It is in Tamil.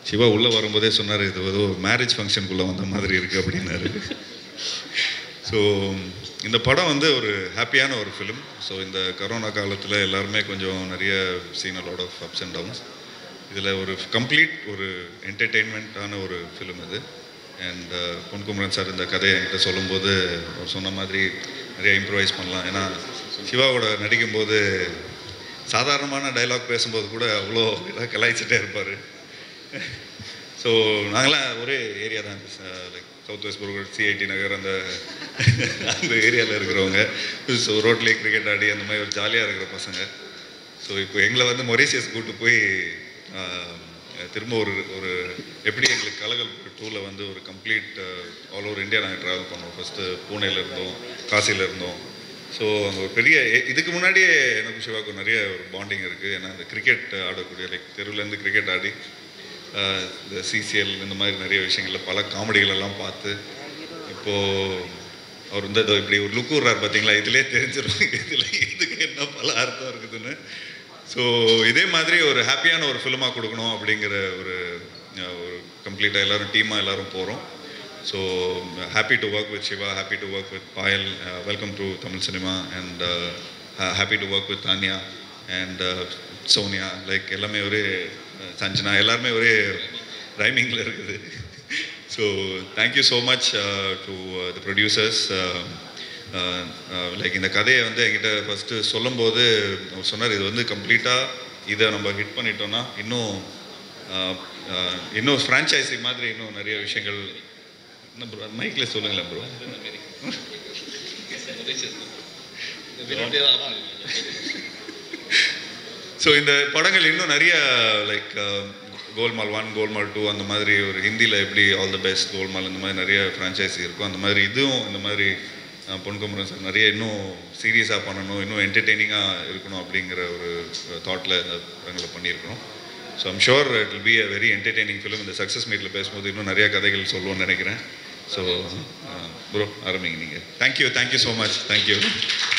சிவா உள்ளே வரும்போதே சொன்னார் இது ஏதோ மேரேஜ் ஃபங்க்ஷனுக்குள்ளே வந்த மாதிரி இருக்குது அப்படின்னாரு ஸோ இந்த படம் வந்து ஒரு ஹாப்பியான ஒரு ஃபிலிம் ஸோ இந்த கரோனா காலத்தில் எல்லாருமே கொஞ்சம் நிறைய seen lot of ups and downs இதில் ஒரு கம்ப்ளீட் ஒரு என்டர்டெயின்மெண்ட்டான ஒரு ஃபிலிம் இது அண்ட் பொன்குமரன் சார் இந்த கதையை என்கிட்ட சொல்லும்போது அவர் சொன்ன மாதிரி நிறைய இம்ப்ரவைஸ் பண்ணலாம் ஏன்னா சிவாவோட நடிக்கும்போது சாதாரணமான டைலாக் பேசும்போது கூட அவ்வளோ இதாக கலாய்ச்சிட்டே இருப்பார் ஸோ நாங்களாம் ஒரே ஏரியா தான் லைக் சவுத் வெஸ்ட் புரோகர் சிஐடி நகர் அந்த அந்த ஏரியாவில் இருக்கிறவங்க ஸோ ரோட்லேயே கிரிக்கெட் ஆடி அந்த மாதிரி ஒரு ஜாலியாக இருக்கிற பசங்க ஸோ இப்போ எங்களை வந்து மொரீஷியஸ் கூட்டு போய் ஆஹ், திரும்ப ஒரு ஒரு எப்படி எங்களுக்கு கலகல் டூவில் வந்து ஒரு கம்ப்ளீட் ஆல் ஓவர் இந்தியா நாங்கள் ட்ராவல் பண்ணோம் ஃபஸ்ட்டு பூனேல இருந்தோம் காசியில் இருந்தோம் ஸோ அங்கே ஒரு பெரிய எ- இதுக்கு முன்னாடியே எனக்கு சிவாவுக்கு நிறைய ஒரு பாண்டிங் இருக்குது ஏன்னா அந்த கிரிக்கெட் ஆடக்கூடிய லைக் தெருவுலேருந்து கிரிக்கெட் ஆடி ஆஹ், இந்த சிசிஎல் இந்த மாதிரி நிறைய விஷயங்களில் பல காமெடிகள் எல்லாம் பார்த்து இப்போது அவர் வந்து இதோ இப்படி ஒரு லுக் விட்றாரு பார்த்தீங்களா இதிலே தெரிஞ்சிடும் இதில் இதுக்கு என்ன பல அர்த்தம் இருக்குதுன்னு ஸோ இதே மாதிரி ஒரு ஹாப்பியான ஒரு ஃபிலிமாக கொடுக்கணும் அப்படிங்கிற ஒரு அஹ், ஒரு கம்ப்ளீட்டாக எல்லாரும் டீமாக எல்லாரும் போகிறோம் so happy to work with Siva happy to work with Payal welcome to Tamil cinema and happy to work with Tania and Sonia like எல்லாமே ஒரே அஹ், சஞ்சனா எல்லாருமே ஒரே ரைமிங்கில் இருக்குது so thank you so much to the producers like இந்த கதையை வந்து என்கிட்ட ஃபஸ்ட்டு சொல்லும்போது அவர் சொன்னார் இது வந்து கம்ப்ளீட்டாக இதை நம்ம ஹிட் பண்ணிட்டோம்னா இன்னும் uh, uh, இன்னும் ஃப்ரான்ச்சைசி மாதிரி இன்னும் நிறைய விஷயங்கள் என்ன ப்ரோ மைக்கில் சொல்லுங்களேன் ப்ரோ ஸோ இந்த படங்கள் இன்னும் நிறைய like Golmaal one Golmaal two அந்த மாதிரி ஒரு ஹிந்தியில் எப்படி ஆல் த பெஸ்ட் கோல்மால் இந்த மாதிரி நிறைய ஃப்ரான்ச்சைசி இருக்கும் அந்த மாதிரி இதுவும் இந்த மாதிரி அஹ், பொன்குமரன் சார் நிறைய இன்னும் சீரியஸாக பண்ணணும் இன்னும் என்டர்டெய்னிங்காக இருக்கணும் அப்படிங்கிற ஒரு தாட்டில் இந்த படங்களை பண்ணியிருக்கணும் so I'm sure it will be a very entertaining film இந்த சக்ஸஸ் மீட்டில் பேசும்போது இன்னும் நிறைய கதைகள் சொல்லுவோம்னு நினைக்கிறேன் ஸோ ப்ரோ ஆரம்பிங்க நீங்கள் thank you thank you so much thank you